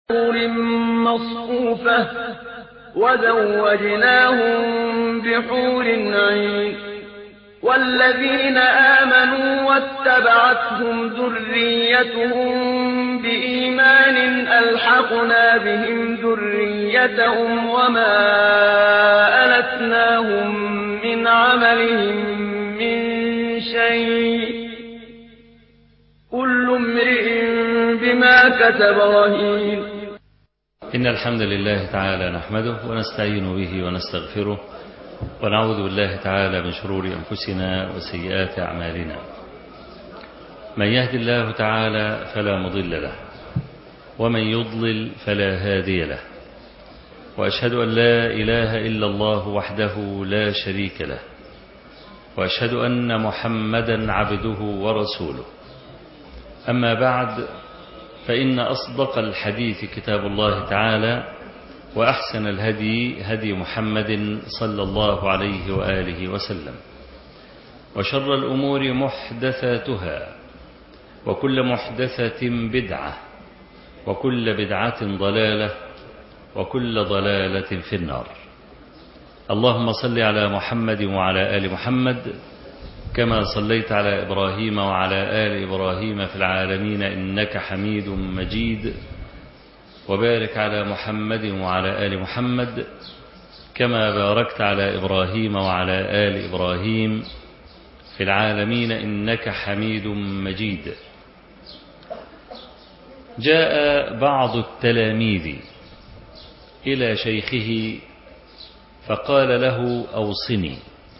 حور مصفوفة وزوجناهم بحور عين والذين آمنوا واتبعتهم ذريتهم بإيمان ألحقنا بهم ذريتهم وما ألتناهم من عملهم من شيء كل امرئ بما كسب رهين إن الحمد لله تعالى نحمده ونستعين به ونستغفره ونعوذ بالله تعالى من شرور أنفسنا وسيئات أعمالنا من يهد الله تعالى فلا مضل له ومن يضلل فلا هادي له وأشهد أن لا إله إلا الله وحده لا شريك له وأشهد أن محمدا عبده ورسوله أما بعد فإن أصدق الحديث كتاب الله تعالى وأحسن الهدي هدي محمد صلى الله عليه وآله وسلم وشر الأمور محدثاتها وكل محدثة بدعة وكل بدعة ضلالة وكل ضلالة في النار اللهم صل على محمد وعلى آل محمد كما صليت على إبراهيم وعلى آل إبراهيم في العالمين إنك حميد مجيد وبارك على محمد وعلى آل محمد كما باركت على إبراهيم وعلى آل إبراهيم في العالمين إنك حميد مجيد جاء بعض التلاميذ إلى شيخه فقال له أوصني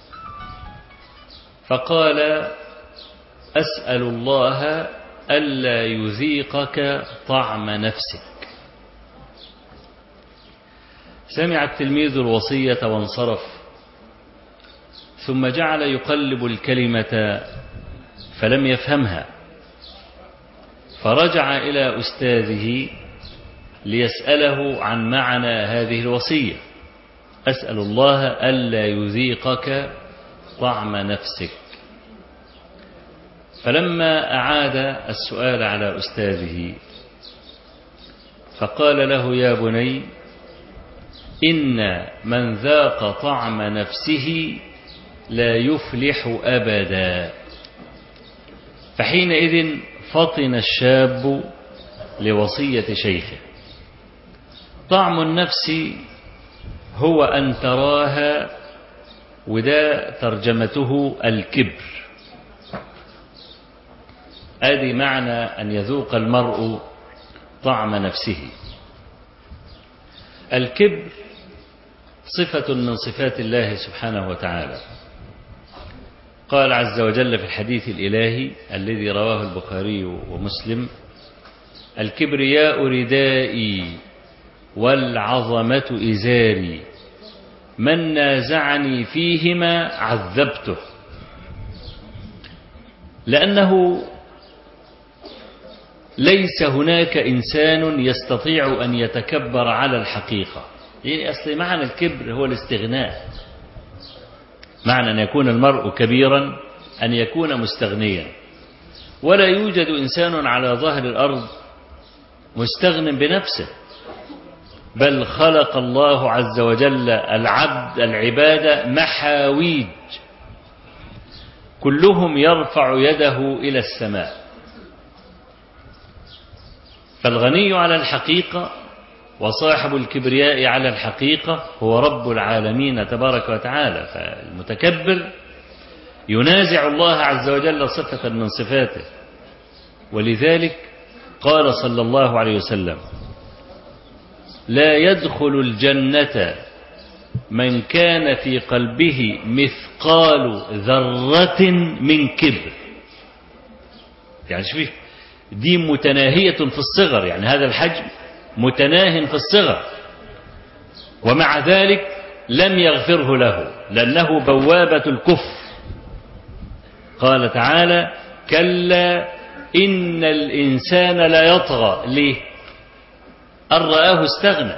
فقال أسأل الله ألا يذيقك طعم نفسك سمع التلميذ الوصية وانصرف ثم جعل يقلب الكلمة فلم يفهمها فرجع إلى أستاذه ليسأله عن معنى هذه الوصية أسأل الله ألا يذيقك طعم نفسك فلما أعاد السؤال على أستاذه فقال له يا بني إن من ذاق طعم نفسه لا يفلح أبدا فحينئذ فطن الشاب لوصية شيخه طعم النفس هو أن تراها وده ترجمته الكبر ادي معنى أن يذوق المرء طعم نفسه الكبر صفة من صفات الله سبحانه وتعالى قال عز وجل في الحديث الإلهي الذي رواه البخاري ومسلم الكبرياء ردائي والعظمة إزاري من نازعني فيهما عذبته لأنه ليس هناك إنسان يستطيع أن يتكبر على الحقيقة يعني أصل معنى الكبر هو الاستغناء معنى أن يكون المرء كبيرا أن يكون مستغنيا ولا يوجد إنسان على ظهر الأرض مستغن بنفسه بل خلق الله عز وجل العبد العبادة محاويج كلهم يرفع يده إلى السماء فالغني على الحقيقة وصاحب الكبرياء على الحقيقة هو رب العالمين تبارك وتعالى فالمتكبر ينازع الله عز وجل صفة من صفاته ولذلك قال صلى الله عليه وسلم لا يدخل الجنة من كان في قلبه مثقال ذرة من كبر يعني شوف دي متناهية في الصغر يعني هذا الحجم متناه في الصغر ومع ذلك لم يغفره له لأنه بوابة الكفر قال تعالى كلا إن الإنسان لا يطغى ليه أن رآه استغنى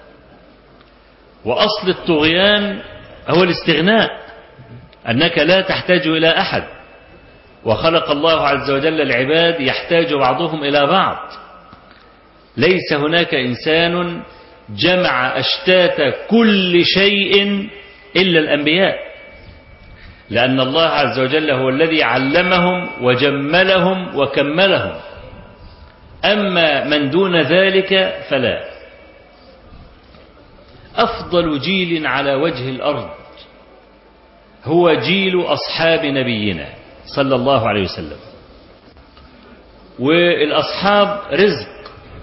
وأصل الطغيان هو الاستغناء أنك لا تحتاج إلى أحد وخلق الله عز وجل العباد يحتاج بعضهم إلى بعض ليس هناك إنسان جمع أشتات كل شيء إلا الأنبياء لأن الله عز وجل هو الذي علمهم وجملهم وكملهم أما من دون ذلك فلا أفضل جيل على وجه الأرض هو جيل أصحاب نبينا صلى الله عليه وسلم والأصحاب رزق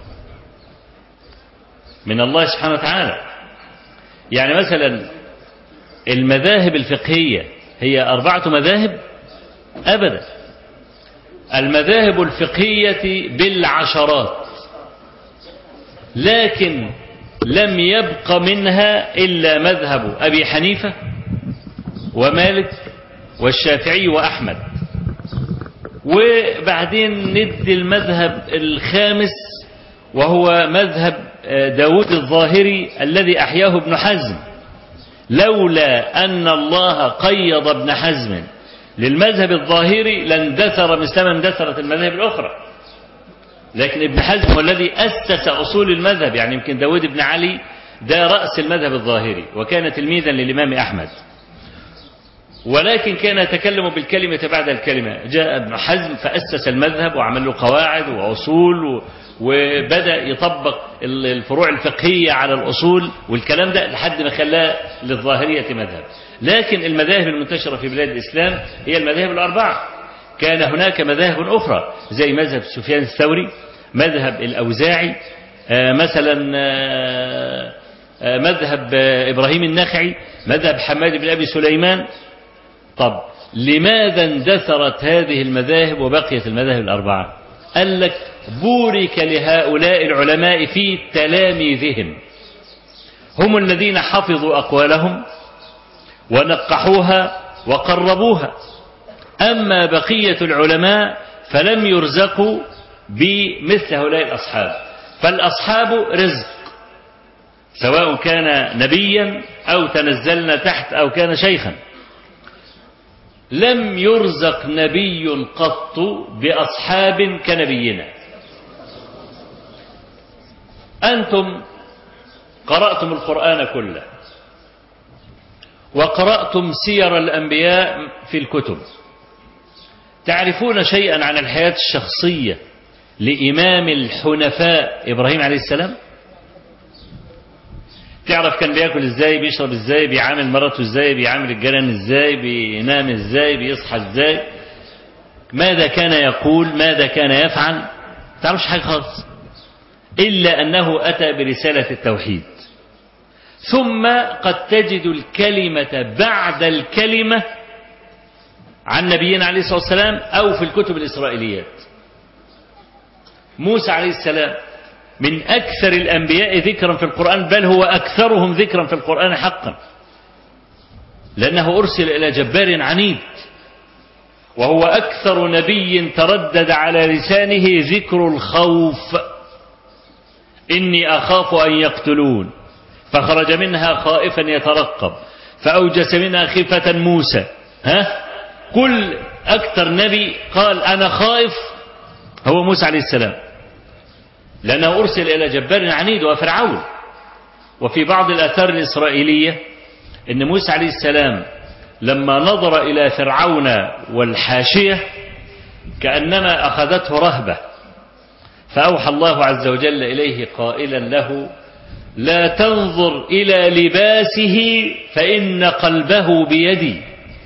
من الله سبحانه وتعالى يعني مثلا المذاهب الفقهية هي أربعة مذاهب أبدا المذاهب الفقهية بالعشرات لكن لم يبق منها إلا مذهب أبي حنيفة ومالك والشافعي وأحمد وبعدين ندي المذهب الخامس وهو مذهب داود الظاهري الذي أحياه ابن حزم لولا أن الله قيض ابن حزم للمذهب الظاهري لاندثر مثلما اندثرت المذاهب الأخرى لكن ابن حزم هو الذي أسس أصول المذهب يعني يمكن داود بن علي ده رأس المذهب الظاهري وكان تلميذا للإمام أحمد ولكن كان يتكلم بالكلمة بعد الكلمة جاء ابن حزم فأسس المذهب وعمل له قواعد وأصول وبدأ يطبق الفروع الفقهية على الأصول والكلام ده لحد ما خلاه للظاهرية مذهب لكن المذاهب المنتشرة في بلاد الإسلام هي المذاهب الأربعة كان هناك مذاهب أخرى زي مذهب سفيان الثوري مذهب الأوزاعي مثلا مذهب إبراهيم النخعي مذهب حماد بن أبي سليمان طب لماذا اندثرت هذه المذاهب وبقيت المذاهب الأربعة قال لك بورك لهؤلاء العلماء في تلاميذهم هم الذين حفظوا أقوالهم ونقحوها وقربوها أما بقية العلماء فلم يرزقوا بمثل هؤلاء الأصحاب فالأصحاب رزق سواء كان نبيا أو تنزلنا تحت أو كان شيخا لم يرزق نبي قط بأصحاب كنبينا أنتم قرأتم القرآن كله وقرأتم سير الأنبياء في الكتب تعرفون شيئا عن الحياة الشخصية لإمام الحنفاء إبراهيم عليه السلام تعرف كان بياكل ازاي بيشرب ازاي بيعامل مراته ازاي بيعامل الجيران ازاي بينام ازاي بيصحى ازاي ماذا كان يقول ماذا كان يفعل تعرفش حاجة خالص إلا أنه أتى برسالة التوحيد ثم قد تجد الكلمة بعد الكلمة عن نبينا عليه الصلاة والسلام أو في الكتب الإسرائيليات موسى عليه السلام من أكثر الأنبياء ذكرا في القرآن بل هو أكثرهم ذكرا في القرآن حقا لأنه أرسل إلى جبار عنيد وهو أكثر نبي تردد على لسانه ذكر الخوف إني أخاف أن يقتلون فخرج منها خائفا يترقب فأوجس منها خيفة موسى ها كل أكثر نبي قال أنا خائف هو موسى عليه السلام لأنه أرسل إلى جبار عنيد وفرعون وفي بعض الآثار الإسرائيلية أن موسى عليه السلام لما نظر إلى فرعون والحاشية كأنما أخذته رهبة فأوحى الله عز وجل إليه قائلا له لا تنظر إلى لباسه فإن قلبه بيدي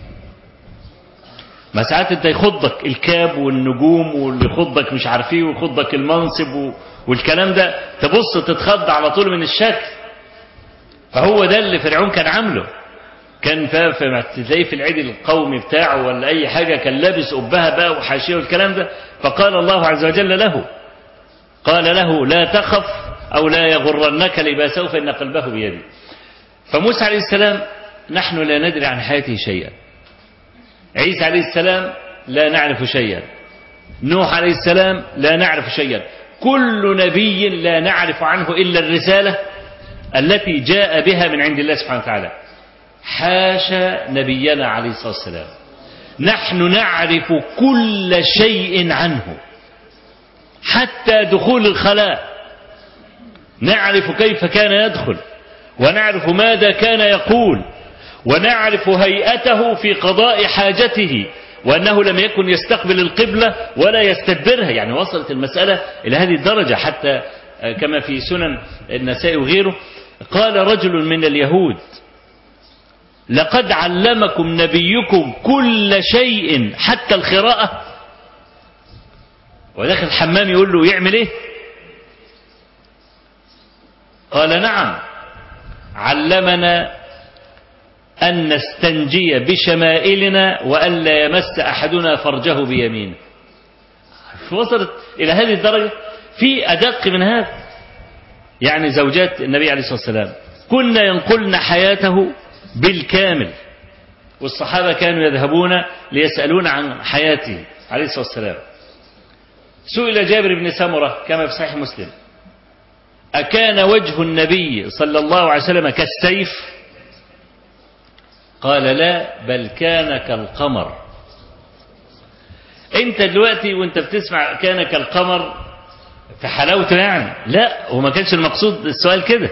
ما ساعات انت يخضك الكاب والنجوم واللي يخضك مش عارفيه ويخضك المنصب والكلام ده تبص تتخض على طول من الشكل فهو ده اللي فرعون كان عامله كان تلاقيه في العيد القومي بتاعه ولا اي حاجه كان لابس قبها بقى وحاشيه والكلام ده فقال الله عز وجل له قال له لا تخف او لا يغرنك لباسه فان قلبه بيدي فموسى عليه السلام نحن لا ندري عن حياته شيئا عيسى عليه السلام لا نعرف شيئا نوح عليه السلام لا نعرف شيئا كل نبي لا نعرف عنه إلا الرسالة التي جاء بها من عند الله سبحانه وتعالى حاشا نبينا عليه الصلاة والسلام نحن نعرف كل شيء عنه حتى دخول الخلاء نعرف كيف كان يدخل ونعرف ماذا كان يقول ونعرف هيئته في قضاء حاجته وأنه لم يكن يستقبل القبلة ولا يستدبرها يعني وصلت المسألة إلى هذه الدرجة حتى كما في سنن النساء وغيره قال رجل من اليهود لقد علمكم نبيكم كل شيء حتى القراءة وداخل الحمام يقول له يعمل ايه قال نعم علمنا أن نستنجي بشمائلنا وألا يمس أحدنا فرجه بيمينه وصلت إلى هذه الدرجة في أدق من هذا يعني زوجات النبي عليه الصلاة والسلام كنا ينقلن حياته بالكامل والصحابة كانوا يذهبون ليسألون عن حياته عليه الصلاة والسلام سئل جابر بن سمرة كما في صحيح مسلم أكان وجه النبي صلى الله عليه وسلم كالسيف قال لا بل كان كالقمر انت دلوقتي وانت بتسمع كان كالقمر في حلاوته يعني لا هو ما كانش المقصود السؤال كده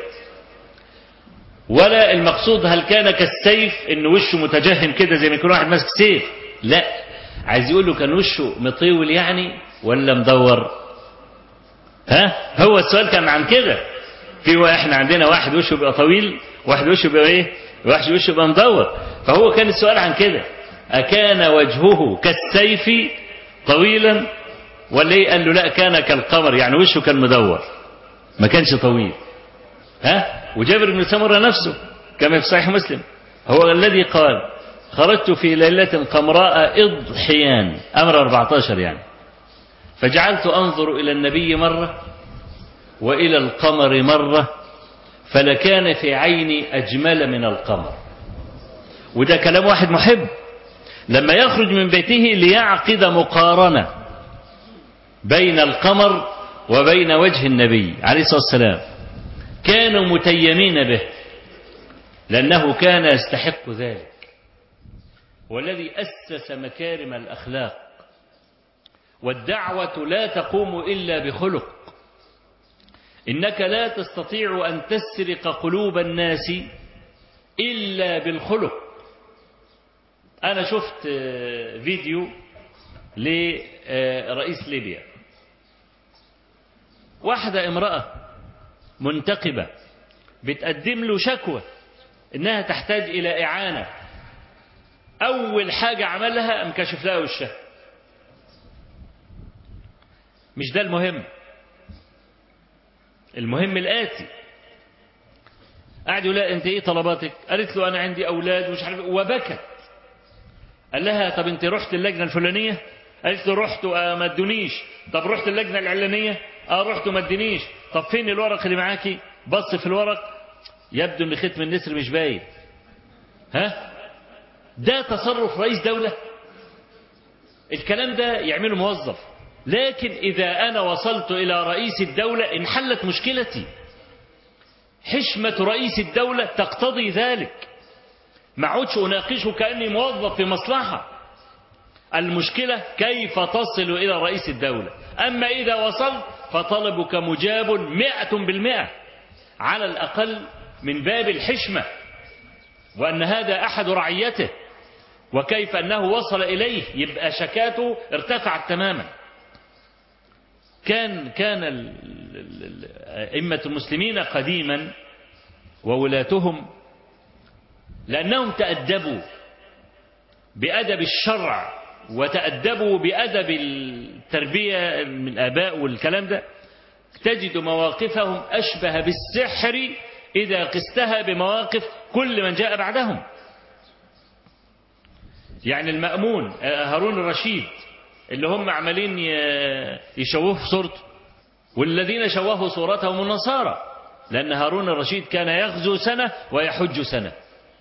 ولا المقصود هل كان كالسيف ان وشه متجهم كده زي ما يكون واحد ماسك سيف لا عايز يقول له كان وشه مطول يعني ولا مدور ها هو السؤال كان عن كده في احنا عندنا واحد وشه بيبقى طويل واحد وشه بيبقى ايه واحد وشه بيبقى مدور فهو كان السؤال عن كده أكان وجهه كالسيف طويلا ولا ايه قال له لا كان كالقمر يعني وشه كان مدور ما كانش طويل ها وجابر بن سمرة نفسه كما في صحيح مسلم هو الذي قال خرجت في ليلة قمراء إضحيان أمر 14 يعني فجعلت أنظر إلى النبي مرة وإلى القمر مرة فلكان في عيني أجمل من القمر وده كلام واحد محب لما يخرج من بيته ليعقد مقارنة بين القمر وبين وجه النبي عليه الصلاة والسلام كانوا متيمين به لأنه كان يستحق ذلك والذي أسس مكارم الأخلاق والدعوة لا تقوم إلا بخلق إنك لا تستطيع أن تسرق قلوب الناس إلا بالخلق أنا شفت فيديو لرئيس ليبيا واحدة امرأة منتقبة بتقدم له شكوى إنها تحتاج إلى إعانة أول حاجة عملها أم كشف لها وشها مش ده المهم المهم الآتي قاعد يقول لها أنت إيه طلباتك قالت له أنا عندي أولاد ومش عارف وبكت قال لها طب أنت رحت اللجنة الفلانية قالت له رحت وما ادونيش طب رحت اللجنة العلانية اه رحت وما ادونيش طب فين الورق اللي معاكي بص في الورق يبدو ان ختم النسر مش باين ها ده تصرف رئيس دولة الكلام ده يعمله موظف لكن إذا أنا وصلت إلى رئيس الدولة انحلت مشكلتي حشمة رئيس الدولة تقتضي ذلك ما عودش أناقشه كأني موظف في مصلحة المشكلة كيف تصل إلى رئيس الدولة أما إذا وصلت فطلبك مجاب مئة بالمئة على الأقل من باب الحشمة وأن هذا أحد رعيته وكيف أنه وصل إليه يبقى شكاته ارتفعت تماما كان كان أئمة المسلمين قديما وولاتهم لأنهم تأدبوا بأدب الشرع وتأدبوا بأدب التربية من الآباء والكلام ده تجد مواقفهم أشبه بالسحر إذا قستها بمواقف كل من جاء بعدهم يعني المأمون هارون الرشيد اللي هم عمالين يشوهوا في صورته والذين شوهوا صورتهم النصارى لأن هارون الرشيد كان يغزو سنة ويحج سنة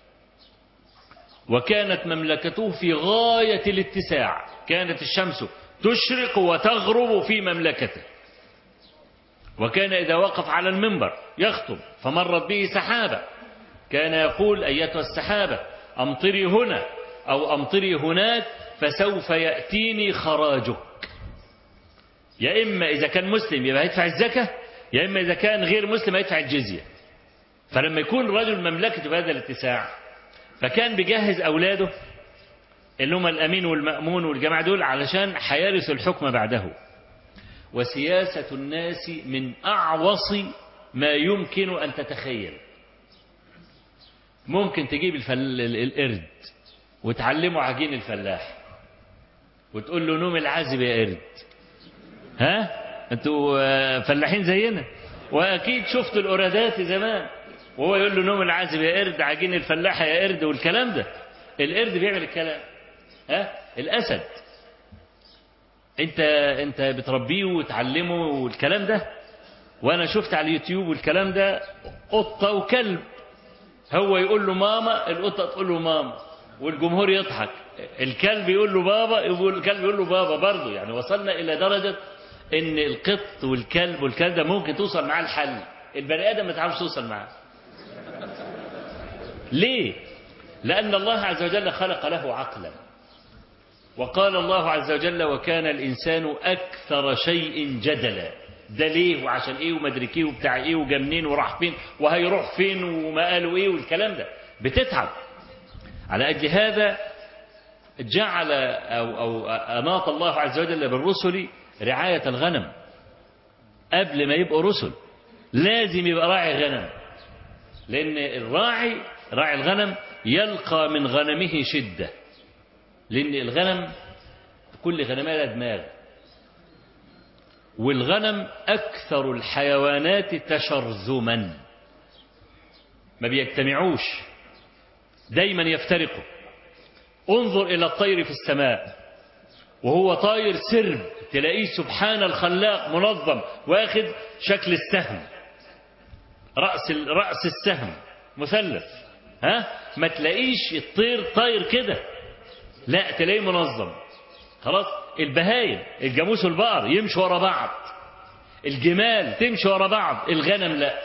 وكانت مملكته في غاية الاتساع كانت الشمس تشرق وتغرب في مملكته وكان إذا وقف على المنبر يخطب فمرت به سحابة كان يقول أيتها السحابة أمطري هنا أو أمطري هناك فسوف يأتيني خراجك يا إما إذا كان مسلم يبقى هيدفع الزكاة يا إما إذا كان غير مسلم يدفع الجزية فلما يكون رجل مملكته بهذا الاتساع فكان بيجهز أولاده اللي هم الأمين والمأمون والجماعة دول علشان هيرثوا الحكم بعده وسياسة الناس من أعوص ما يمكن أن تتخيل ممكن تجيب الفل... القرد وتعلمه عجين الفلاح وتقول له نوم العازب يا قرد ها انتوا فلاحين زينا واكيد شفتوا القرادات زمان وهو يقول له نوم العازب يا قرد عجين الفلاحه يا قرد والكلام ده القرد بيعمل الكلام ها الاسد انت انت بتربيه وتعلمه والكلام ده وانا شفت على اليوتيوب والكلام ده قطه وكلب هو يقول له ماما القطه تقول له ماما والجمهور يضحك الكلب يقول له بابا يقول الكلب يقول له بابا برضه يعني وصلنا الى درجه ان القط والكلب والكلام ده ممكن توصل معاه الحل البني ادم ما تعرفش توصل معاه ليه لان الله عز وجل خلق له عقلا وقال الله عز وجل وكان الانسان اكثر شيء جدلا ده ليه وعشان ايه ومدري ايه وبتاع ايه وجا منين وراح فين وهيروح فين وما قالوا ايه والكلام ده بتتعب على اجل هذا جعل او او اناط الله عز وجل بالرسل رعايه الغنم قبل ما يبقوا رسل لازم يبقى راعي غنم لان الراعي راعي الغنم يلقى من غنمه شده لان الغنم كل غنمه لها دماغ والغنم أكثر الحيوانات تشرذما ما بيجتمعوش دايما يفترقوا انظر إلى الطير في السماء وهو طاير سرب تلاقيه سبحان الخلاق منظم واخد شكل السهم رأس رأس السهم مثلث ها ما تلاقيش الطير طاير كده لا تلاقيه منظم خلاص البهايم الجاموس والبقر يمشوا ورا بعض الجمال تمشي ورا بعض الغنم لا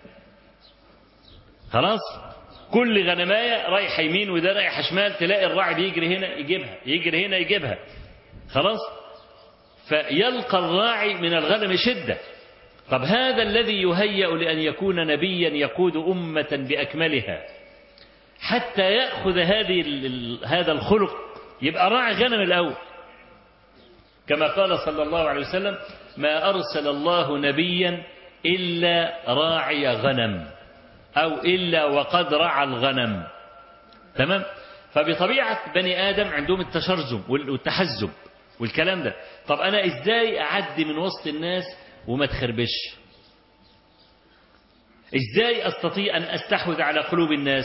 خلاص كل غنماية رايحة يمين وده رايحة شمال تلاقي الراعي بيجري هنا يجيبها يجري هنا يجيبها خلاص فيلقى الراعي من الغنم شدة طب هذا الذي يهيأ لأن يكون نبيا يقود أمة بأكملها حتى يأخذ هذه هذا الخلق يبقى راعي غنم الأول كما قال صلى الله عليه وسلم ما أرسل الله نبيا إلا راعي غنم أو إلا وقد رعى الغنم تمام فبطبيعة بني آدم عندهم التشرذم والتحزب والكلام ده طب أنا إزاي أعدي من وسط الناس وما تخربش إزاي أستطيع أن أستحوذ على قلوب الناس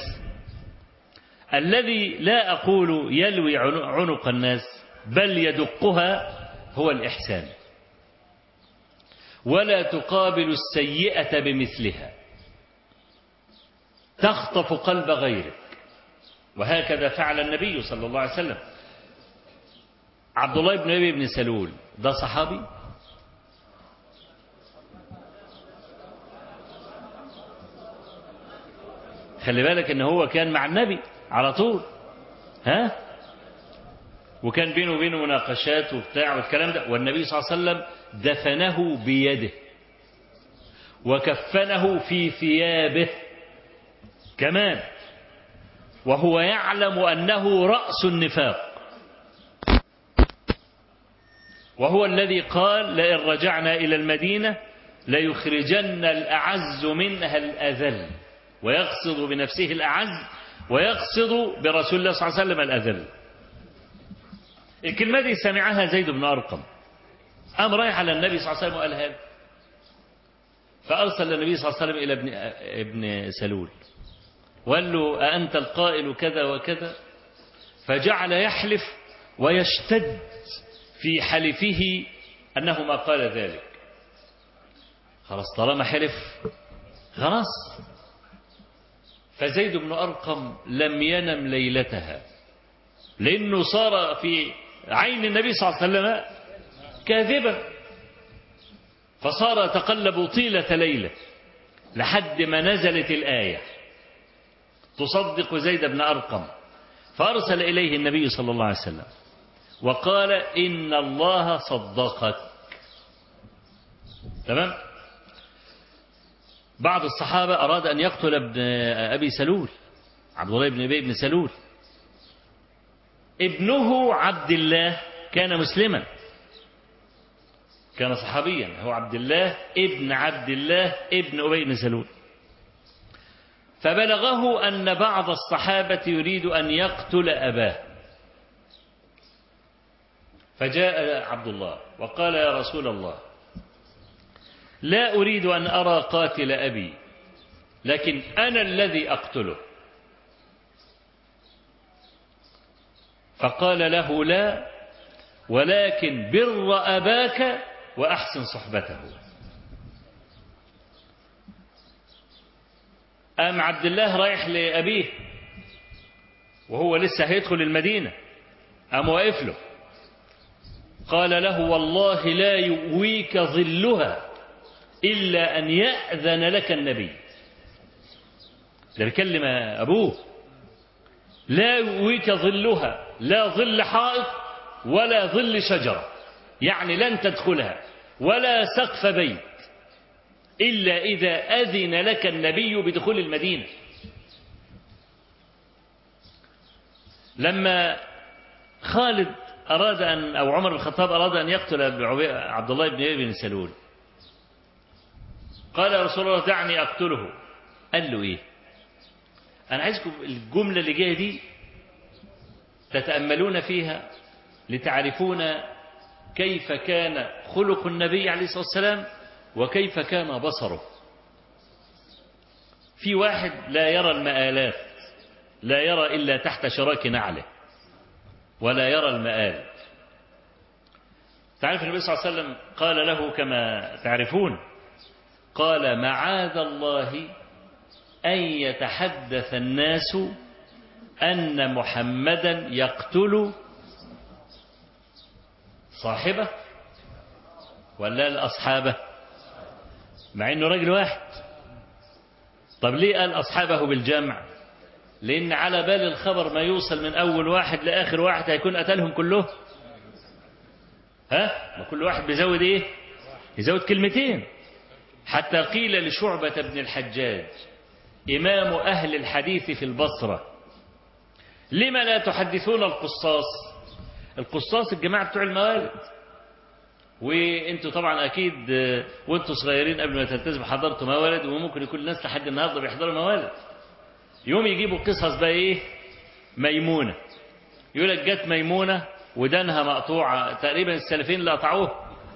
الذي لا أقول يلوي عنق الناس بل يدقها هو الإحسان ولا تقابل السيئة بمثلها تخطف قلب غيرك وهكذا فعل النبي صلى الله عليه وسلم عبد الله بن أبي بن سلول ده صحابي خلي بالك ان هو كان مع النبي على طول ها وكان بينه وبينه مناقشات وبتاع والكلام ده والنبي صلى الله عليه وسلم دفنه بيده وكفنه في ثيابه كمان وهو يعلم أنه رأس النفاق وهو الذي قال لئن رجعنا إلى المدينة ليخرجن الأعز منها الأذل ويقصد بنفسه الأعز ويقصد برسول الله صلى الله عليه وسلم الأذل الكلمة دي سمعها زيد بن أرقم قام رايح على النبي صلى الله عليه وسلم وقال هذا فأرسل النبي صلى الله عليه وسلم إلى ابن, ابن سلول وقال له أأنت القائل كذا وكذا فجعل يحلف ويشتد في حلفه أنه ما قال ذلك خلاص طالما حلف خلاص فزيد بن أرقم لم ينم ليلتها لأنه صار في عين النبي صلى الله عليه وسلم كاذبا فصار يتقلب طيلة ليلة لحد ما نزلت الآية تصدق زيد بن أرقم فأرسل إليه النبي صلى الله عليه وسلم وقال إن الله صدقك تمام بعض الصحابة أراد أن يقتل ابن أبي سلول عبد الله بن أبي بن سلول ابنه عبد الله كان مسلما كان صحابيا هو عبد الله ابن عبد الله ابن أبي بن سلول فبلغه أن بعض الصحابة يريد أن يقتل أباه فجاء عبد الله وقال يا رسول الله لا أريد أن أرى قاتل أبي لكن أنا الذي أقتله فقال له لا ولكن بر أباك وأحسن صحبته أم عبد الله رايح لأبيه وهو لسه هيدخل المدينة أم واقف له قال له والله لا يؤويك ظلها إلا أن يأذن لك النبي ده بيكلم أبوه لا يؤويك ظلها لا ظل حائط ولا ظل شجرة يعني لن تدخلها ولا سقف بيت إلا إذا أذن لك النبي بدخول المدينة لما خالد أراد أن أو عمر بن الخطاب أراد أن يقتل عبد الله بن أبي بن سلول قال يا رسول الله دعني أقتله قال له إيه أنا عايزكم الجملة اللي جاية دي تتأملون فيها لتعرفون كيف كان خلق النبي عليه الصلاة والسلام وكيف كان بصره في واحد لا يرى المآلات لا يرى إلا تحت شراك نعله ولا يرى المآل تعرف النبي صلى الله عليه وسلم قال له كما تعرفون قال معاذ الله أن يتحدث الناس أن محمدا يقتل صاحبه ولا الأصحابه مع أنه رجل واحد طب ليه قال أصحابه بالجمع لأن على بال الخبر ما يوصل من أول واحد لآخر واحد هيكون قتلهم كلهم ها ما كل واحد بيزود إيه يزود كلمتين حتى قيل لشعبة بن الحجاج إمام أهل الحديث في البصرة لما لا تحدثون القصاص القصاص الجماعة بتوع الموالد وانتوا طبعا اكيد وانتوا صغيرين قبل ما تلتزموا حضرتوا موالد وممكن يكون الناس لحد النهارده بيحضروا موالد يوم يجيبوا قصص بقى ايه ميمونه يقول لك جت ميمونه ودانها مقطوعه تقريبا السلفين اللي قطعوه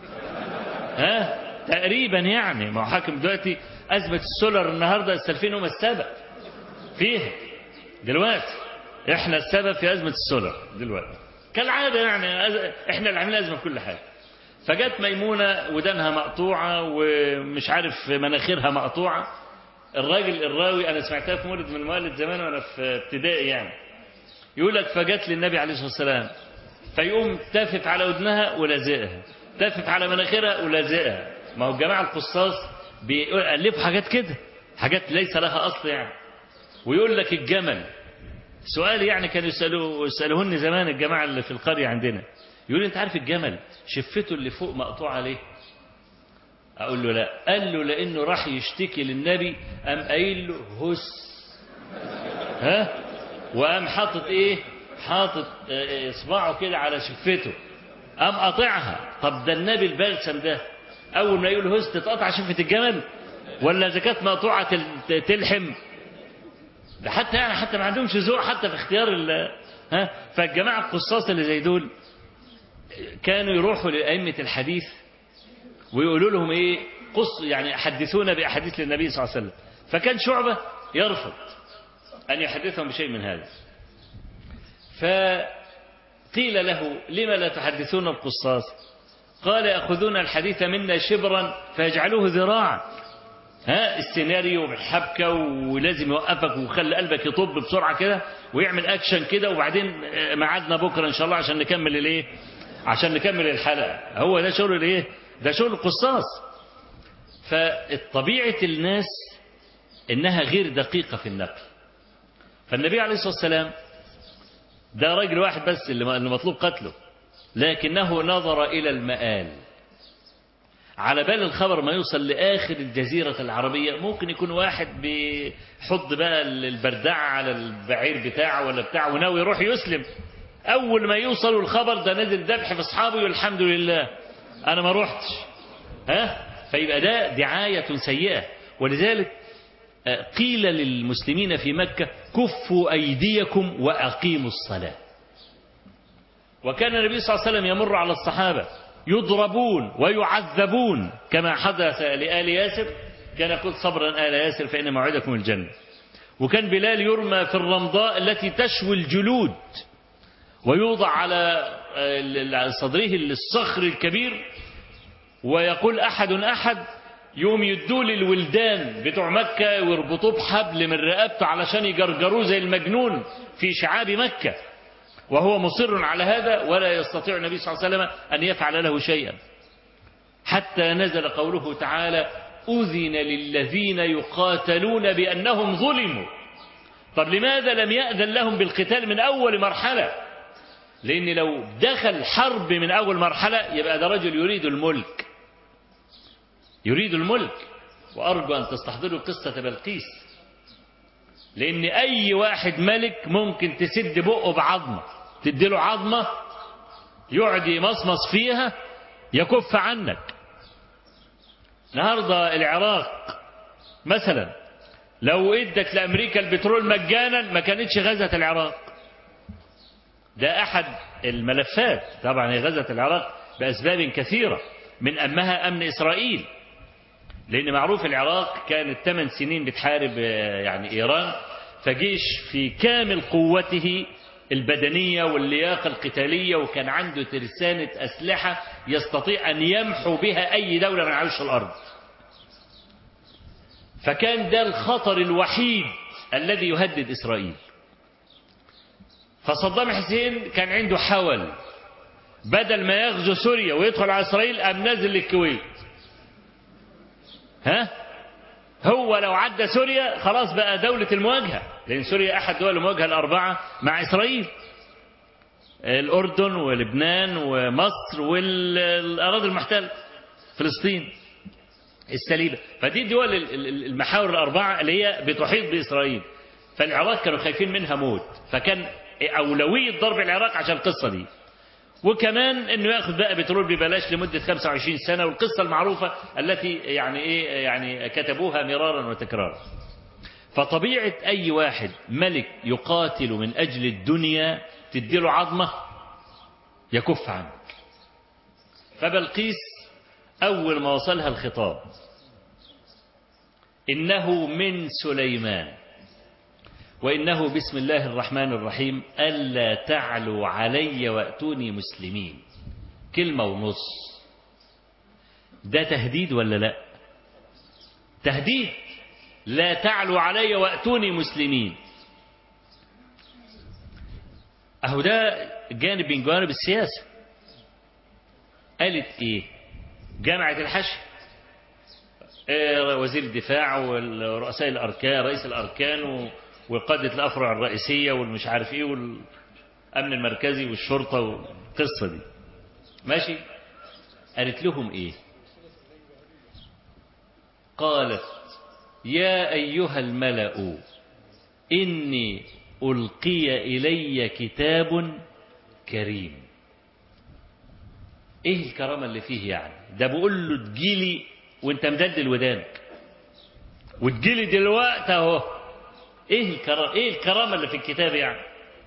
ها تقريبا يعني ما هو حاكم دلوقتي اثبت السولر النهارده السلفين هم السبب فيها دلوقتي احنا السبب في ازمه السولر دلوقتي كالعاده يعني احنا اللي عاملين ازمه في كل حاجه فجت ميمونة ودانها مقطوعة ومش عارف مناخيرها مقطوعة الراجل الراوي أنا سمعتها في مولد من الموالد زمان وأنا في ابتدائي يعني يقول لك فجت للنبي عليه الصلاة والسلام فيقوم تافف على ودنها ولازقها تافف على مناخيرها ولازقها ما هو الجماعة القصاص بيألفوا حاجات كده حاجات ليس لها أصل يعني ويقول لك الجمل سؤال يعني كانوا يسألوه يسألوهن زمان الجماعة اللي في القرية عندنا يقول انت عارف الجمل شفته اللي فوق مقطوع عليه اقول له لا قال له لانه راح يشتكي للنبي قام قايل له هس ها وقام حاطط ايه حاطط اصبعه كده على شفته قام قاطعها طب ده النبي البلسم ده اول ما يقول هس تتقطع شفه الجمل ولا اذا كانت مقطوعه تلحم ده حتى يعني حتى ما عندهمش ذوق حتى في اختيار ها فالجماعه القصاص اللي زي دول كانوا يروحوا لأئمة الحديث ويقولوا لهم إيه قص يعني حدثونا بأحاديث للنبي صلى الله عليه وسلم فكان شعبة يرفض أن يحدثهم بشيء من هذا فقيل له لما لا تحدثون القصاص قال يأخذون الحديث منا شبرا فيجعلوه ذراعا ها السيناريو بالحبكة ولازم يوقفك ويخلي قلبك يطب بسرعة كده ويعمل أكشن كده وبعدين ميعادنا بكرة إن شاء الله عشان نكمل الإيه عشان نكمل الحلقة هو ده شغل الايه ده شغل القصاص فطبيعة الناس انها غير دقيقة في النقل فالنبي عليه الصلاة والسلام ده راجل واحد بس اللي مطلوب قتله لكنه نظر إلى المآل على بال الخبر ما يوصل لآخر الجزيرة العربية ممكن يكون واحد بيحط بقى البردعة على البعير بتاعه ولا بتاعه وناوي يروح يسلم أول ما يوصلوا الخبر ده نزل ذبح في أصحابه والحمد لله أنا ما روحتش ها فيبقى ده دعاية سيئة ولذلك قيل للمسلمين في مكة كفوا أيديكم وأقيموا الصلاة وكان النبي صلى الله عليه وسلم يمر على الصحابة يضربون ويعذبون كما حدث لآل ياسر كان يقول صبرا آل ياسر فإن موعدكم الجنة وكان بلال يرمى في الرمضاء التي تشوي الجلود ويوضع على صدره الصخر الكبير ويقول أحد أحد يوم يدوا للولدان بتوع مكة ويربطوه بحبل من رقبته علشان يجرجروه زي المجنون في شعاب مكة وهو مصر على هذا ولا يستطيع النبي صلى الله عليه وسلم أن يفعل له شيئا حتى نزل قوله تعالى أذن للذين يقاتلون بأنهم ظلموا طب لماذا لم يأذن لهم بالقتال من أول مرحلة لأن لو دخل حرب من أول مرحلة يبقى ده رجل يريد الملك يريد الملك وأرجو أن تستحضروا قصة بلقيس لأن أي واحد ملك ممكن تسد بقه بعظمة تديله عظمة يقعد يمصمص فيها يكف عنك النهارده العراق مثلا لو ادت لامريكا البترول مجانا ما كانتش غزت العراق ده احد الملفات طبعا هي غزت العراق باسباب كثيره من امها امن اسرائيل لان معروف العراق كانت ثمان سنين بتحارب يعني ايران فجيش في كامل قوته البدنية واللياقة القتالية وكان عنده ترسانة أسلحة يستطيع أن يمحو بها أي دولة من عرش الأرض فكان ده الخطر الوحيد الذي يهدد إسرائيل فصدام حسين كان عنده حول بدل ما يغزو سوريا ويدخل على إسرائيل أم نازل للكويت ها هو لو عدى سوريا خلاص بقى دولة المواجهة لأن سوريا أحد دول المواجهة الأربعة مع إسرائيل الأردن ولبنان ومصر والأراضي المحتلة فلسطين السليبة فدي الدول المحاور الأربعة اللي هي بتحيط بإسرائيل فالعراق كانوا خايفين منها موت فكان أولوية ضرب العراق عشان القصة دي وكمان انه ياخذ بقى بترول ببلاش لمده 25 سنه والقصه المعروفه التي يعني ايه يعني كتبوها مرارا وتكرارا. فطبيعه اي واحد ملك يقاتل من اجل الدنيا تديله عظمه يكف عنك. فبلقيس اول ما وصلها الخطاب انه من سليمان وإنه بسم الله الرحمن الرحيم ألا تعلوا علي وأتوني مسلمين كلمة ونص ده تهديد ولا لا تهديد لا تعلوا علي وأتوني مسلمين أهو ده جانب من جوانب السياسة قالت إيه جامعة الحشد وزير الدفاع ورؤساء الأركان رئيس الأركان وقادة الأفرع الرئيسية والمش عارف إيه والأمن المركزي والشرطة والقصة دي ماشي قالت لهم إيه قالت يا أيها الملأ إني ألقي إلي كتاب كريم إيه الكرامة اللي فيه يعني ده بقول له تجيلي وانت مدلدل ودانك وتجيلي دلوقتي اهو ايه الكرامة ايه الكرامة اللي في الكتاب يعني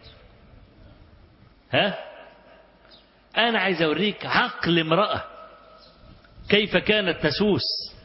ها انا عايز اوريك عقل امرأة كيف كانت تسوس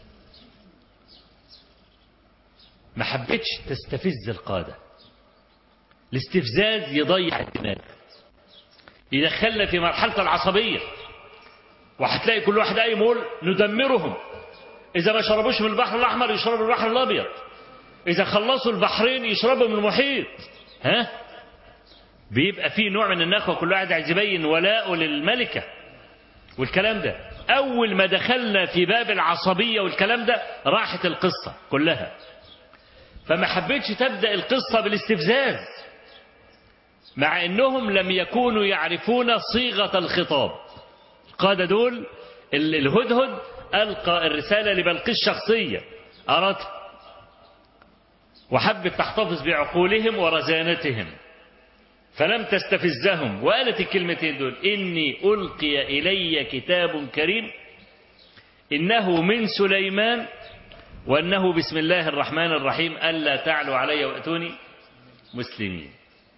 ما حبتش تستفز القادة الاستفزاز يضيع الدماغ يدخلنا في مرحلة العصبية وهتلاقي كل واحد قايم يقول ندمرهم إذا ما شربوش من البحر الأحمر يشربوا من البحر الأبيض إذا خلصوا البحرين يشربوا من المحيط ها بيبقى في نوع من النخوة كل واحد عايز يبين ولاءه للملكة والكلام ده أول ما دخلنا في باب العصبية والكلام ده راحت القصة كلها فما حبيتش تبدأ القصة بالاستفزاز مع أنهم لم يكونوا يعرفون صيغة الخطاب القادة دول الهدهد ألقى الرسالة لبلقيس شخصية أرادها وحبت تحتفظ بعقولهم ورزانتهم فلم تستفزهم وقالت الكلمتين دول إني ألقي إلي كتاب كريم إنه من سليمان وأنه بسم الله الرحمن الرحيم ألا تعلوا علي وأتوني مسلمين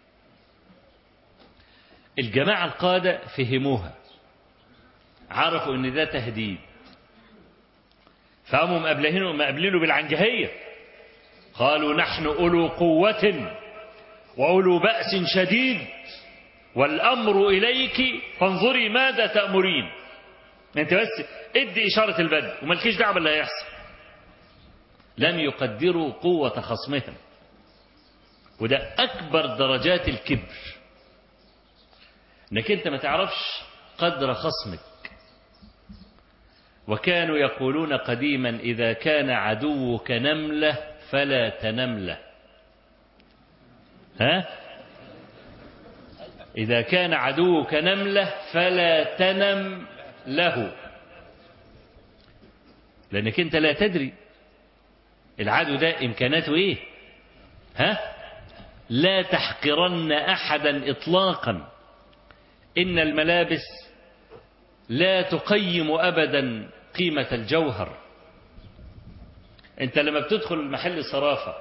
الجماعة القادة فهموها عرفوا ان ده تهديد فقاموا مقابلينه مقابلينه بالعنجهية قالوا نحن أولو قوة وأولو بأس شديد والأمر إليك فانظري ماذا تأمرين أنت بس ادي إشارة البدء ومالكيش دعوة باللي هيحصل لم يقدروا قوة خصمهم وده أكبر درجات الكبر انك انت ما تعرفش قدر خصمك وكانوا يقولون قديما إذا كان عدوك نملة فلا تنمله ها إذا كان عدوك نملة فلا تنم له لأنك أنت لا تدري العدو ده إمكاناته إيه ها لا تحقرن أحدا إطلاقا إن الملابس لا تقيم أبدا قيمة الجوهر أنت لما بتدخل محل صرافة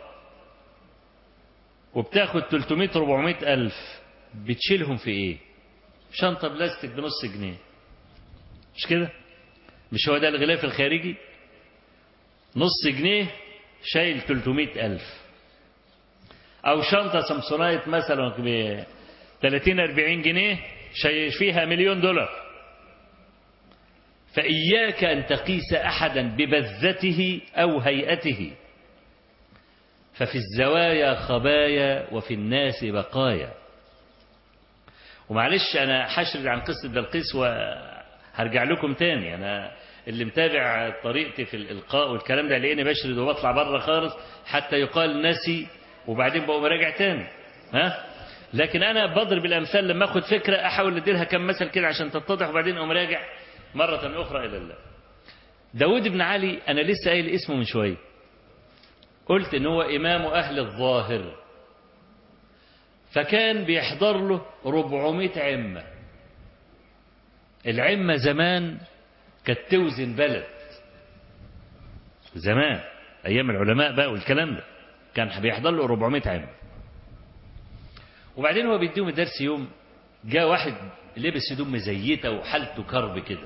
وبتاخد 300 400 ألف بتشيلهم في إيه شنطة بلاستيك بنص جنيه مش كده مش هو ده الغلاف الخارجي نص جنيه شايل 300 ألف أو شنطة سامسونايت مثلا ب 30 40 جنيه شايل فيها مليون دولار فإياك أن تقيس أحدا ببذته أو هيئته ففي الزوايا خبايا وفي الناس بقايا ومعلش أنا حشرد عن قصة بلقيس وهرجع لكم تاني أنا اللي متابع طريقتي في الإلقاء والكلام ده لأني بشرد وبطلع بره خالص حتى يقال نسي وبعدين بقوم راجع تاني ها لكن أنا بضرب الأمثال لما أخد فكرة أحاول أديلها كم مثل كده عشان تتضح وبعدين أقوم راجع مرة أخرى إلى الله داود بن علي أنا لسه قايل اسمه من شوية قلت إن هو إمام أهل الظاهر فكان بيحضر له 400 عمة العمة زمان كانت توزن بلد زمان أيام العلماء بقى والكلام ده كان بيحضر له 400 عمة وبعدين هو بيديهم الدرس يوم جاء واحد لبس هدوم مزيته وحالته كرب كده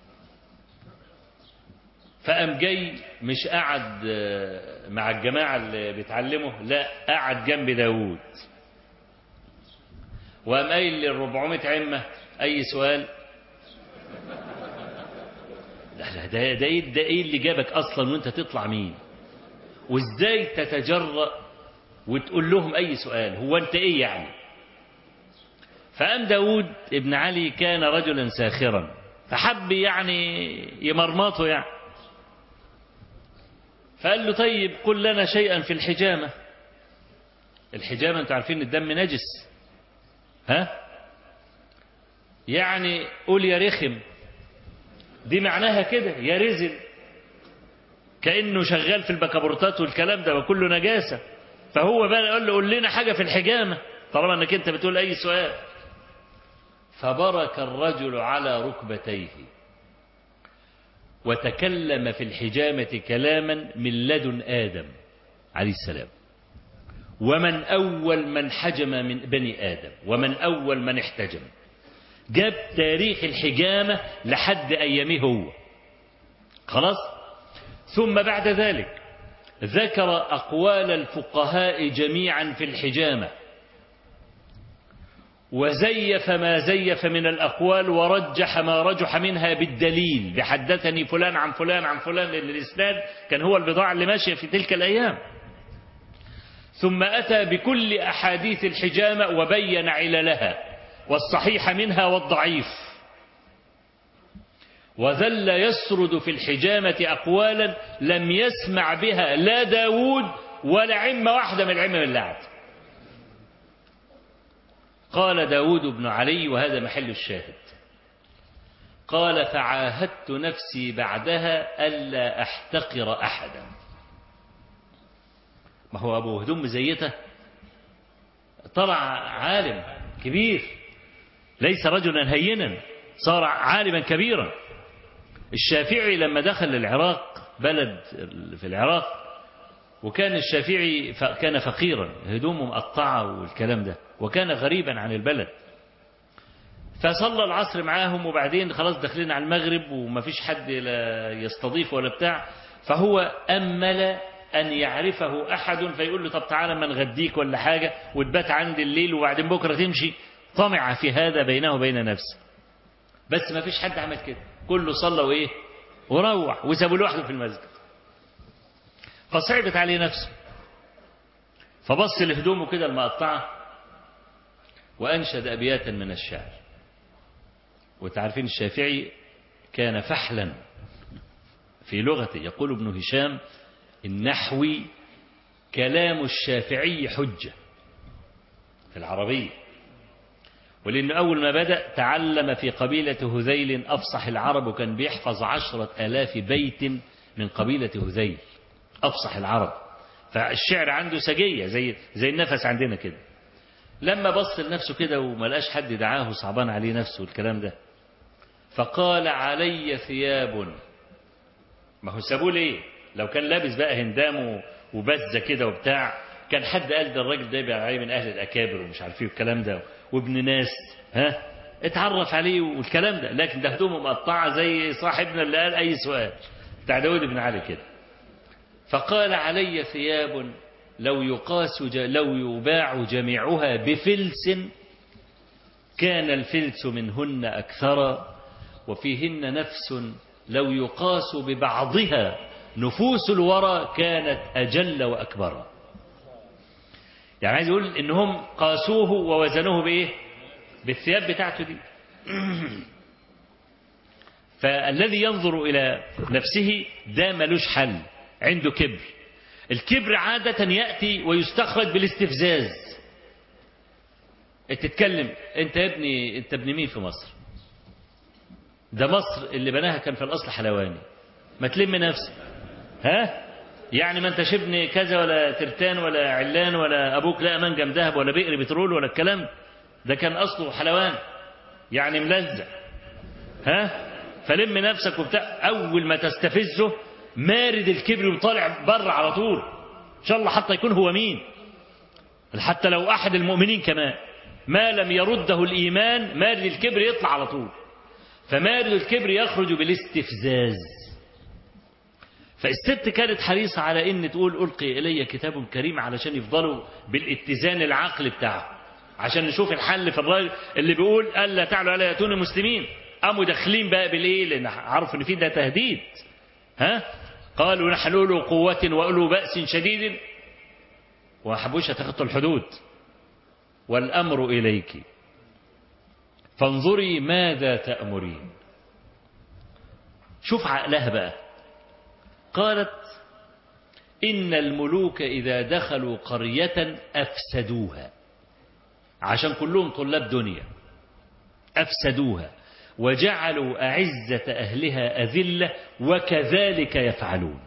فقام جاي مش قعد مع الجماعة اللي بيتعلموا لا قعد جنب داوود وقام قايل لل 400 عمة أي سؤال ده ده ده ايه ده ايه اللي جابك اصلا وانت تطلع مين وازاي تتجرأ وتقول لهم اي سؤال هو انت ايه يعني فقام داود ابن علي كان رجلا ساخرا فحب يعني يمرمطه يعني فقال له طيب قل لنا شيئا في الحجامة الحجامة انتوا عارفين الدم نجس ها يعني قول يا رخم دي معناها كده يا رزل كأنه شغال في البكابورتات والكلام ده وكله نجاسة فهو بقى يقول له قول لنا حاجة في الحجامة طالما انك انت بتقول اي سؤال فبرك الرجل على ركبتيه وتكلم في الحجامة كلاما من لدن آدم عليه السلام ومن أول من حجم من بني آدم ومن أول من احتجم جاب تاريخ الحجامة لحد أيامه هو خلاص ثم بعد ذلك ذكر أقوال الفقهاء جميعا في الحجامة وزيف ما زيف من الأقوال ورجح ما رجح منها بالدليل بحدثني فلان عن فلان عن فلان لأن الإسناد كان هو البضاعة اللي ماشية في تلك الأيام ثم أتى بكل أحاديث الحجامة وبين عللها والصحيح منها والضعيف وذل يسرد في الحجامة أقوالا لم يسمع بها لا داود ولا عمة واحدة من العمة من اللعب قال داود بن علي وهذا محل الشاهد قال فعاهدت نفسي بعدها ألا أحتقر أحدا ما هو أبو هدوم مزيته طلع عالم كبير ليس رجلا هينا صار عالما كبيرا الشافعي لما دخل العراق بلد في العراق وكان الشافعي كان فقيرا هدومه مقطعة والكلام ده وكان غريبا عن البلد فصلى العصر معاهم وبعدين خلاص داخلين على المغرب وما فيش حد لا يستضيف ولا بتاع فهو أمل أن يعرفه أحد فيقول له طب تعالى ما نغديك ولا حاجة وتبات عندي الليل وبعدين بكرة تمشي طمع في هذا بينه وبين نفسه بس ما فيش حد عمل كده كله صلى وإيه وروح وسابوا لوحده في المسجد فصعبت عليه نفسه فبص لهدومه كده المقطعة وأنشد أبياتا من الشعر وتعرفين الشافعي كان فحلا في لغته يقول ابن هشام النحوي كلام الشافعي حجة في العربية ولأنه أول ما بدأ تعلم في قبيلة هذيل أفصح العرب وكان بيحفظ عشرة آلاف بيت من قبيلة هذيل أفصح العرب فالشعر عنده سجية زي, زي النفس عندنا كده لما بص لنفسه كده وما لقاش حد دعاه صعبان عليه نفسه والكلام ده فقال علي ثياب ما هو سابوه ليه لو كان لابس بقى هندام وبزة كده وبتاع كان حد قال ده الراجل ده يبقى عليه من أهل الأكابر ومش عارف ايه والكلام ده وابن ناس ها اتعرف عليه والكلام ده لكن ده هدومه مقطعة زي صاحبنا اللي قال أي سؤال بتاع داود بن علي كده فقال علي ثياب لو يقاس لو يباع جميعها بفلس كان الفلس منهن أكثر وفيهن نفس لو يقاس ببعضها نفوس الورى كانت أجل وأكبر يعني عايز يقول إنهم قاسوه ووزنوه بإيه بالثياب بتاعته دي فالذي ينظر إلى نفسه ده ملوش حل عنده كبر الكبر عادة يأتي ويستخرج بالاستفزاز تتكلم انت يا ابني انت ابن مين في مصر ده مصر اللي بناها كان في الأصل حلواني ما تلم نفسك ها يعني ما انتش ابن كذا ولا ترتان ولا علان ولا أبوك لا منجم ذهب ولا بئر بترول ولا الكلام ده كان أصله حلوان يعني ملزق ها فلم نفسك وبتاع أول ما تستفزه مارد الكبر وطالع بره على طول إن شاء الله حتى يكون هو مين حتى لو أحد المؤمنين كمان ما لم يرده الإيمان مارد الكبر يطلع على طول فمارد الكبر يخرج بالاستفزاز فالست كانت حريصة على ان تقول ألقي إلي كتاب كريم علشان يفضلوا بالاتزان العقل بتاعه عشان نشوف الحل في الراجل اللي بيقول ألا تعلوا ألا يأتوني مسلمين قاموا داخلين بقى بالإيه لأن عرفوا إن في ده تهديد ها قالوا نحن أولو قوة وأولو بأس شديد وما حبوش يتخطوا الحدود والأمر إليك فانظري ماذا تأمرين شوف عقلها بقى قالت إن الملوك إذا دخلوا قرية أفسدوها عشان كلهم طلاب دنيا أفسدوها وجعلوا أعزة أهلها أذلة وكذلك يفعلون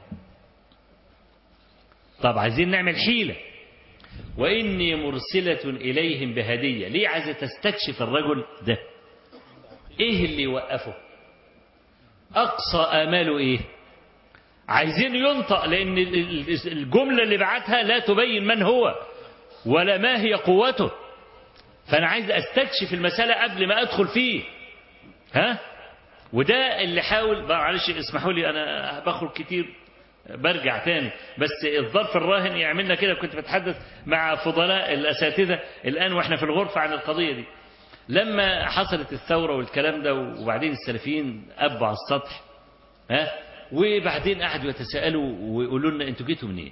طب عايزين نعمل حيلة وإني مرسلة إليهم بهدية ليه عايزة تستكشف الرجل ده إيه اللي يوقفه أقصى آماله إيه عايزين ينطق لأن الجملة اللي بعتها لا تبين من هو ولا ما هي قوته فأنا عايز أستكشف المسألة قبل ما أدخل فيه ها وده اللي حاول معلش اسمحوا لي أنا بخرج كتير برجع تاني بس الظرف الراهن يعملنا كده كنت بتحدث مع فضلاء الأساتذة الآن وإحنا في الغرفة عن القضية دي لما حصلت الثورة والكلام ده وبعدين السلفيين أبوا على السطح ها وبعدين قعدوا يتساءلوا ويقولوا لنا انتوا جيتوا منين؟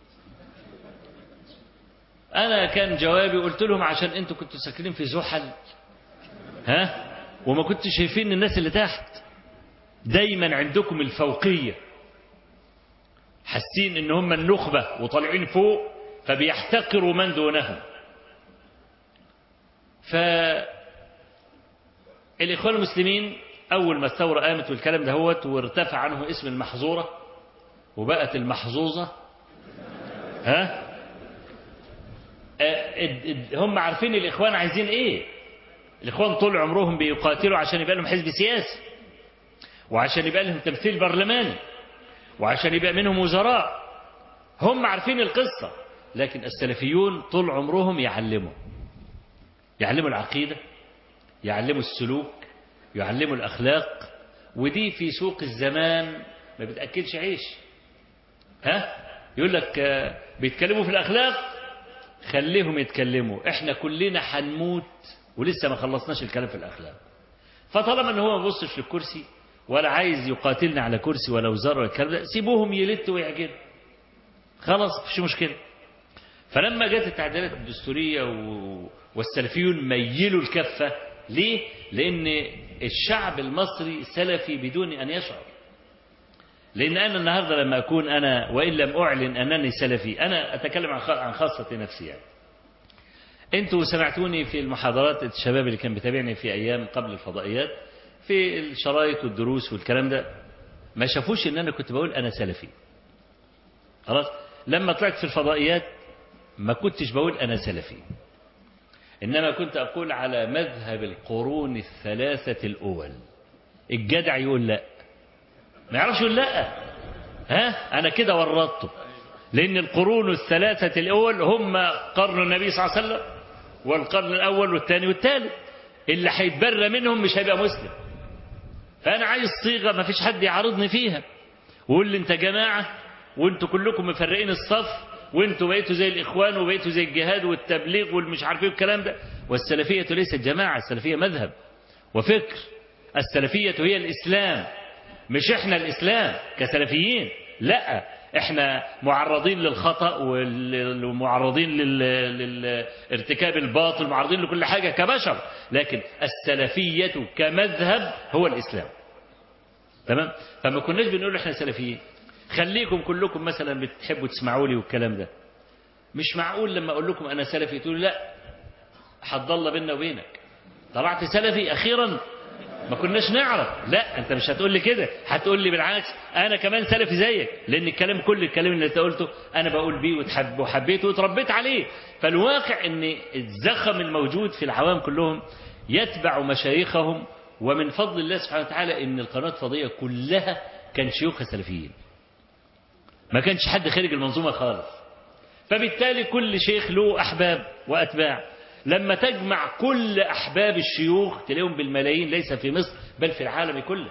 انا كان جوابي قلت لهم عشان انتوا كنتوا ساكنين في زحل ها وما كنتوا شايفين الناس اللي تحت دايما عندكم الفوقيه حاسين ان هم النخبه وطالعين فوق فبيحتقروا من دونهم ف الاخوان المسلمين أول ما الثورة قامت والكلام ده هوت وارتفع عنه اسم المحظورة وبقت المحظوظة ها هم عارفين الإخوان عايزين إيه الإخوان طول عمرهم بيقاتلوا عشان يبقى لهم حزب سياسي وعشان يبقى لهم تمثيل برلماني وعشان يبقى منهم وزراء هم عارفين القصة لكن السلفيون طول عمرهم يعلموا يعلموا العقيدة يعلموا السلوك يعلموا الأخلاق ودي في سوق الزمان ما بتأكلش عيش ها يقول لك بيتكلموا في الأخلاق خليهم يتكلموا احنا كلنا هنموت ولسه ما خلصناش الكلام في الأخلاق فطالما ان هو ما بصش للكرسي ولا عايز يقاتلنا على كرسي ولا وزارة ولا الكلام ده سيبوهم يلتوا ويعجنوا خلاص مفيش مشكلة فلما جت التعديلات الدستورية والسلفيون ميلوا الكفة ليه؟ لأن الشعب المصري سلفي بدون أن يشعر لأن أنا النهاردة لما أكون أنا وإن لم أعلن أنني سلفي أنا أتكلم عن خاصة نفسي يعني. أنتوا سمعتوني في المحاضرات الشباب اللي كان بيتابعني في أيام قبل الفضائيات في الشرايط والدروس والكلام ده ما شافوش ان انا كنت بقول انا سلفي خلاص لما طلعت في الفضائيات ما كنتش بقول انا سلفي انما كنت اقول على مذهب القرون الثلاثة الاول الجدع يقول لا ما يعرفش يقول لا ها انا كده ورطته لان القرون الثلاثة الاول هم قرن النبي صلى الله عليه وسلم والقرن الاول والثاني والثالث اللي هيتبرى منهم مش هيبقى مسلم فأنا عايز صيغة ما فيش حد يعارضني فيها ويقول لي أنت جماعة وأنتوا كلكم مفرقين الصف وأنتوا بقيتوا زي الإخوان وبقيتوا زي الجهاد والتبليغ والمش عارف ايه الكلام ده والسلفية ليست جماعة السلفية مذهب وفكر السلفية هي الإسلام مش إحنا الإسلام كسلفيين لا احنا معرضين للخطأ ومعرضين للارتكاب الباطل معرضين لكل حاجة كبشر لكن السلفية كمذهب هو الإسلام تمام فما كناش بنقول احنا سلفيين خليكم كلكم مثلا بتحبوا تسمعوا لي والكلام ده مش معقول لما اقول لكم انا سلفي تقول لا حد الله بيننا وبينك طلعت سلفي اخيرا ما كناش نعرف لا انت مش هتقول لي كده هتقول لي بالعكس انا كمان سلفي زيك لان الكلام كل الكلام اللي انت قلته انا بقول بيه وتحب وحبيته وتربيت عليه فالواقع ان الزخم الموجود في العوام كلهم يتبع مشايخهم ومن فضل الله سبحانه وتعالى ان القناه الفضائيه كلها كان شيوخها سلفيين ما كانش حد خارج المنظومه خالص فبالتالي كل شيخ له احباب واتباع لما تجمع كل أحباب الشيوخ تلاقيهم بالملايين ليس في مصر بل في العالم كله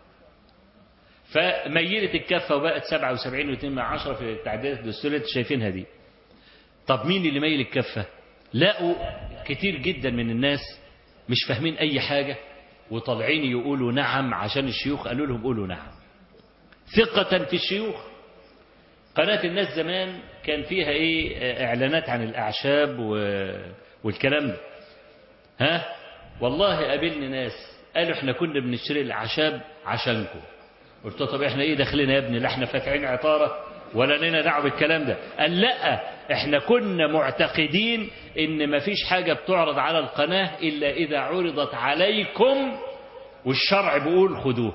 فميلت الكفة وبقت 77 و2 عشرة في التعديلات الدستورية اللي شايفينها دي طب مين اللي ميل الكفة لقوا كتير جدا من الناس مش فاهمين أي حاجة وطالعين يقولوا نعم عشان الشيوخ قالوا لهم قولوا نعم ثقة في الشيوخ قناة الناس زمان كان فيها ايه اعلانات عن الاعشاب و... والكلام ده ها والله قابلني ناس قالوا احنا كنا بنشتري الاعشاب عشانكم قلت له طب احنا ايه داخلنا يا ابني لا احنا فاتحين عطاره ولا لنا دعوه بالكلام ده قال لا احنا كنا معتقدين ان ما فيش حاجه بتعرض على القناه الا اذا عرضت عليكم والشرع بيقول خدوه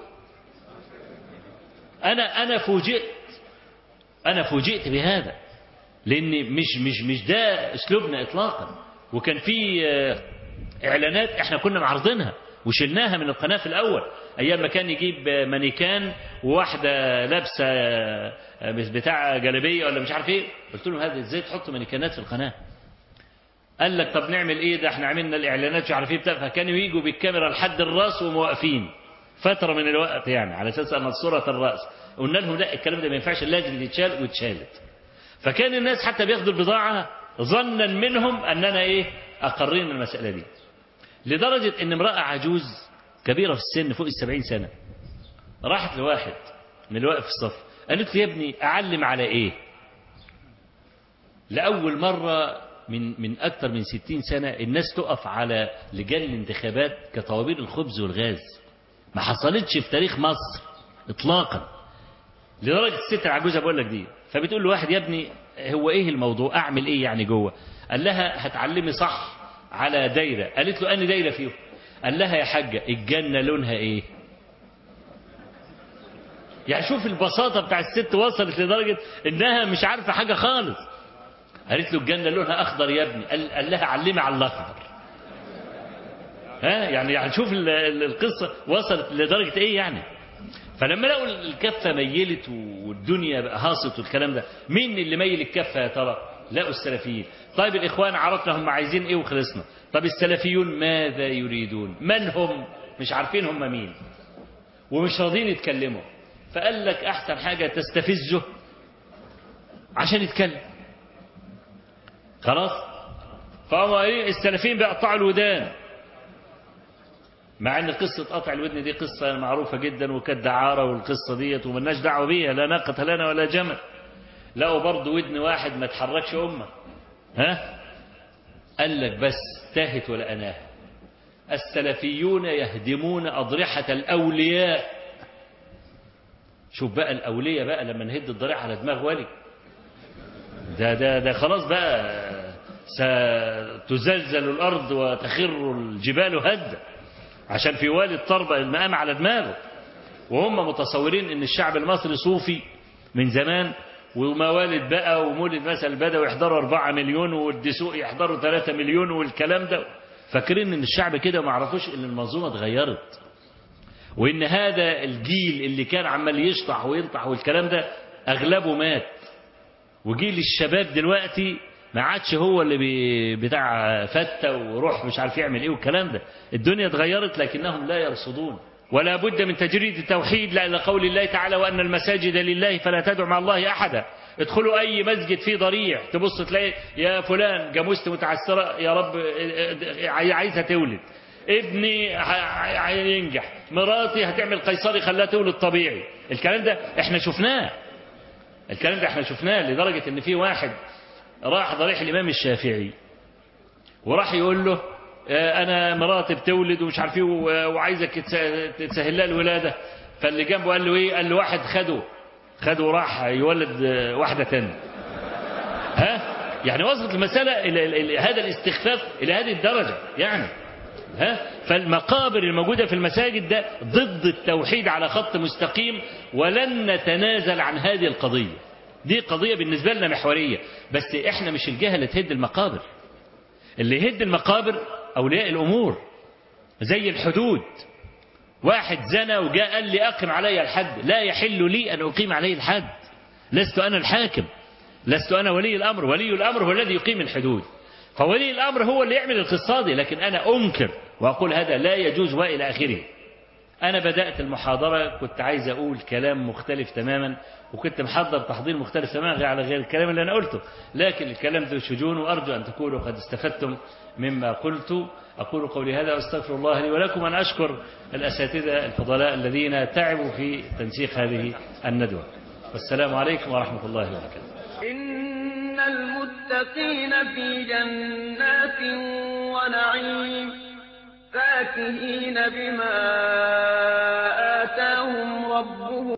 انا انا فوجئت انا فوجئت بهذا لان مش مش مش ده اسلوبنا اطلاقا وكان في اعلانات احنا كنا معرضينها وشلناها من القناه في الاول ايام ما كان يجيب مانيكان وواحده لابسه بتاع جلابيه ولا مش عارف ايه قلت لهم هذا ازاي تحطوا مانيكانات في القناه قال لك طب نعمل ايه ده احنا عملنا الاعلانات مش عارف ايه بتاع فكانوا يجوا بالكاميرا لحد الراس وموقفين فتره من الوقت يعني على اساس ان صوره الراس قلنا لهم لا الكلام ده ما ينفعش لازم يتشال واتشالت فكان الناس حتى بياخدوا البضاعه ظنا منهم اننا ايه اقرين المساله دي لدرجه ان امراه عجوز كبيره في السن فوق السبعين سنه راحت لواحد من الواقف في الصف قالت له يا ابني اعلم على ايه لاول مره من من اكثر من ستين سنه الناس تقف على لجان الانتخابات كطوابير الخبز والغاز ما حصلتش في تاريخ مصر اطلاقا لدرجه الست العجوزه بقول لك دي فبتقول له واحد يا ابني هو ايه الموضوع اعمل ايه يعني جوه قال لها هتعلمي صح على دايره قالت له اني دايره فيهم قال لها يا حاجه الجنه لونها ايه يعني شوف البساطة بتاع الست وصلت لدرجة إنها مش عارفة حاجة خالص قالت له الجنة لونها أخضر يا ابني قال, قال لها علمي على الأخضر ها يعني يعني شوف ال- ال- القصة وصلت لدرجة إيه يعني فلما لقوا الكفة ميلت والدنيا بقى هاصت والكلام ده مين اللي ميل الكفة يا ترى لقوا السلفيين طيب الإخوان عرفنا هم عايزين إيه وخلصنا طب السلفيون ماذا يريدون من هم مش عارفين هم مين ومش راضيين يتكلموا فقال لك أحسن حاجة تستفزه عشان يتكلم خلاص فهم ايه السلفيين بيقطعوا الودان مع ان قصة قطع الودن دي قصة معروفة جدا وكانت دعارة والقصة ديت وملناش دعوة بيها لا ناقة لنا ولا جمل لقوا برضه ودن واحد ما تحركش أمة ها قال لك بس تاهت ولا أناه السلفيون يهدمون أضرحة الأولياء شوف بقى الأولياء بقى لما نهد الضريح على دماغ ولي ده ده ده خلاص بقى ستزلزل الأرض وتخر الجبال هدا عشان في والي الطربة المقام على دماغه وهم متصورين ان الشعب المصري صوفي من زمان وموالد بقى ومولد مثلا البدوي يحضروا 4 مليون والدسوق يحضروا 3 مليون والكلام ده فاكرين ان الشعب كده ما عرفوش ان المنظومه اتغيرت وان هذا الجيل اللي كان عمال يشطح وينطح والكلام ده اغلبه مات وجيل الشباب دلوقتي ما عادش هو اللي بي بتاع فتة وروح مش عارف يعمل ايه والكلام ده الدنيا اتغيرت لكنهم لا يرصدون ولا بد من تجريد التوحيد لا إلى قول الله تعالى وأن المساجد لله فلا تدعوا مع الله أحدا ادخلوا أي مسجد فيه ضريع تبص تلاقي يا فلان جاموست متعسرة يا رب عايزها تولد ابني هينجح مراتي هتعمل قيصري خلاها تولد طبيعي الكلام ده احنا شفناه الكلام ده احنا شفناه لدرجة ان في واحد راح ضريح الإمام الشافعي وراح يقول له أنا مراتي بتولد ومش عارف ايه وعايزك تسهل لها الولادة فاللي جنبه قال له إيه قال له واحد خده خده وراح يولد واحدة تانية ها يعني وصلت المسألة إلى هذا الاستخفاف إلى هذه الدرجة يعني ها فالمقابر الموجودة في المساجد ده ضد التوحيد على خط مستقيم ولن نتنازل عن هذه القضية دي قضية بالنسبة لنا محورية بس احنا مش الجهة اللي تهد المقابر اللي يهد المقابر أولياء الأمور زي الحدود واحد زنى وجاء قال لي أقم علي الحد لا يحل لي أن أقيم عليه الحد لست أنا الحاكم لست أنا ولي الأمر ولي الأمر هو الذي يقيم الحدود فولي الأمر هو اللي يعمل القصة دي لكن أنا أنكر وأقول هذا لا يجوز وإلى آخره أنا بدأت المحاضرة كنت عايز أقول كلام مختلف تماما وكنت محضر تحضير مختلف تماما على غير الكلام اللي أنا قلته لكن الكلام ذو شجون وأرجو أن تكونوا قد استفدتم مما قلت أقول قولي هذا وأستغفر الله لي ولكم أن أشكر الأساتذة الفضلاء الذين تعبوا في تنسيق هذه الندوة والسلام عليكم ورحمة الله وبركاته إن المتقين في جنات ونعيم فاكهين بما آتاهم ربهم